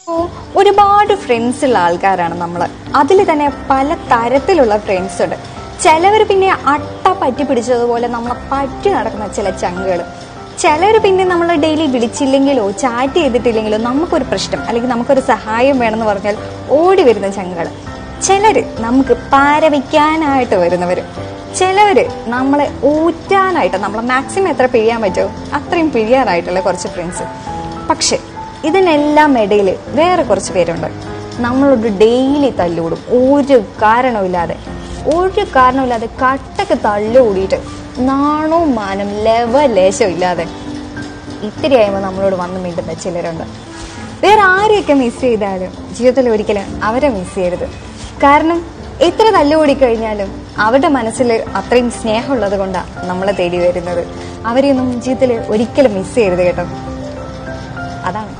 ഓ, ഒരുപാട് ഫ്രണ്ട്സ് ഉള്ള ആൾക്കാരാണ് നമ്മൾ അതിൽ തന്നെ പല തരത്തിലുള്ള ഫ്രണ്ട്സ് ഉണ്ട് ചിലവർ പിന്നെ അട്ട പറ്റി പിടിച്ചതുപോലെ നമ്മളെ പറ്റി നടക്കുന്ന ചില ചങ്കുകൾ ചിലർ പിന്നെ നമ്മൾ ഡെയിലി വിളിച്ചില്ലെങ്കിലോ ചാറ്റ് ചെയ്തിട്ടില്ലെങ്കിലോ നമുക്കൊരു പ്രശ്നം അല്ലെങ്കിൽ നമുക്കൊരു സഹായം വേണമെന്ന് പറഞ്ഞാൽ ഓടി വരുന്ന ചങ്കുകൾ ചിലർ നമുക്ക് പാരവയ്ക്കാനായിട്ട് വരുന്നവർ ചിലവര് നമ്മളെ ഊറ്റാനായിട്ട് നമ്മളെ മാക്സിമം എത്ര പിഴിയാൻ പറ്റുമോ അത്രയും പിഴിയാനായിട്ടുള്ള കുറച്ച് ഫ്രണ്ട്സ് പക്ഷെ ഇതിനെല്ലാം ഇടയിൽ വേറെ കുറച്ച് പേരുണ്ട് നമ്മളോട് ഡെയിലി തല്ലുകൂടും ഒരു കാരണവുമില്ലാതെ ഒരു കാരണവുമില്ലാതെ കട്ടക്ക് തള്ളുകൂടിയിട്ട് നാണവും മാനം ലെവലേശവും ഇല്ലാതെ ഇത്തിരി ആയുമ്പോൾ നമ്മളോട് വന്ന് മിണ്ടുന്ന ചിലരുണ്ട് വേറെ ആരെയൊക്കെ മിസ് ചെയ്താലും ജീവിതത്തിൽ ഒരിക്കലും അവരെ മിസ് ചെയ്യരുത് കാരണം എത്ര തല്ലുകൂടി കഴിഞ്ഞാലും അവരുടെ മനസ്സിൽ അത്രയും സ്നേഹമുള്ളത് കൊണ്ടാണ് നമ്മളെ തേടി വരുന്നത് അവരെയൊന്നും ജീവിതത്തിൽ ഒരിക്കലും മിസ് ചെയ്യരുത് കേട്ടോ അതാണ്